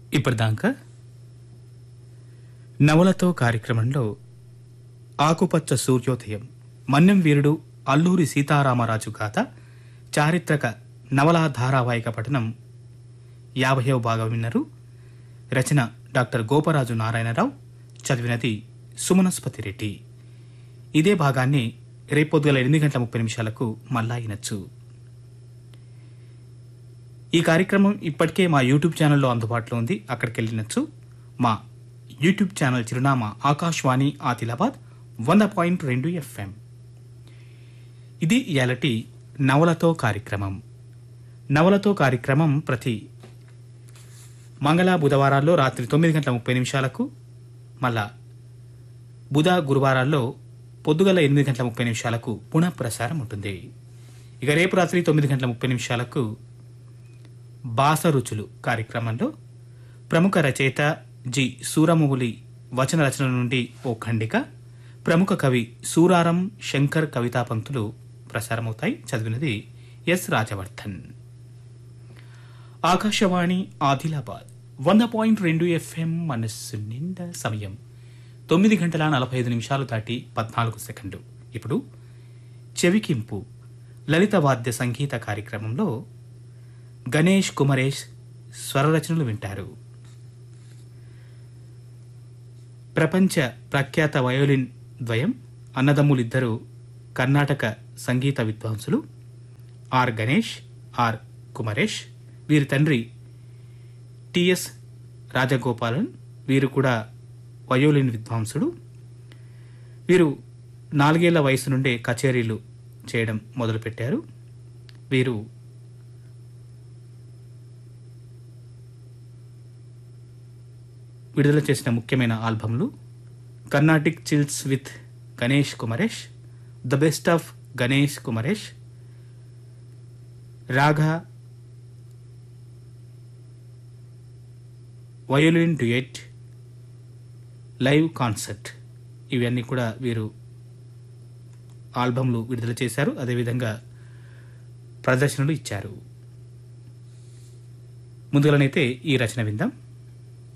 ఇప్పటిదాకా నవలతో కార్యక్రమంలో ఆకుపచ్చ సూర్యోదయం మన్యం వీరుడు అల్లూరి సీతారామరాజు గాథ చారిత్రక నవలా ధారావాహిక పఠనం యాభైవ భాగం విన్నరు రచన డాక్టర్ గోపరాజు నారాయణరావు చదివినది సుమనస్పతి రెడ్డి ఇదే భాగాన్ని రేపొద్దుగల ఎనిమిది గంటల ముప్పై నిమిషాలకు మళ్ళా వినొచ్చు ఈ కార్యక్రమం ఇప్పటికే మా యూట్యూబ్ ఛానల్లో అందుబాటులో ఉంది అక్కడికి వెళ్ళినచ్చు మా యూట్యూబ్ ఛానల్ చిరునామా ఆకాశవాణి ఆదిలాబాద్ వంద పాయింట్ రెండు ఎఫ్ఎం ఇది ఇయాలటి నవలతో కార్యక్రమం నవలతో కార్యక్రమం ప్రతి మంగళ బుధవారాల్లో రాత్రి తొమ్మిది గంటల ముప్పై నిమిషాలకు మళ్ళా బుధ గురువారాల్లో పొద్దుగల ఎనిమిది గంటల ముప్పై నిమిషాలకు పునః ప్రసారం ఉంటుంది ఇక రేపు రాత్రి తొమ్మిది గంటల ముప్పై నిమిషాలకు బాస రుచులు కార్యక్రమంలో ప్రముఖ రచయిత జి సూరమౌలి వచన రచన నుండి ఓ ఖండిక ప్రముఖ కవి సూరారం శంకర్ కవితా పంక్తులు ప్రసారమవుతాయి చదివినది ఎస్ రాజవర్ధన్ ఆకాశవాణి ఆదిలాబాద్ వంద పాయింట్ రెండు ఎఫ్ఎం మనస్సు నిండా సమయం తొమ్మిది గంటల నలభై ఐదు నిమిషాలు దాటి పద్నాలుగు సెకండ్లు ఇప్పుడు చెవికింపు లలిత వాద్య సంగీత కార్యక్రమంలో గణేష్ కుమరేష్ స్వరరచనలు వింటారు ప్రపంచ ప్రఖ్యాత వయోలిన్ ద్వయం అన్నదమ్ములిద్దరూ కర్ణాటక సంగీత విద్వాంసులు ఆర్ గణేష్ ఆర్ కుమరేష్ వీరి తండ్రి టిఎస్ రాజగోపాలన్ వీరు కూడా వయోలిన్ విద్వాంసుడు వీరు నాలుగేళ్ల వయసు నుండే కచేరీలు చేయడం మొదలుపెట్టారు వీరు విడుదల చేసిన ముఖ్యమైన ఆల్బమ్లు Carnatic chills with Ganesh Kumaresh the best of Ganesh Kumaresh raga violin duet live concert ఇవన్నీ కూడా వీరు ఆల్బమ్లు విడుదల చేశారు అదేవిధంగా ప్రదర్శనలు ఇచ్చారు ముందుగానైతే ఈ రచన విందాం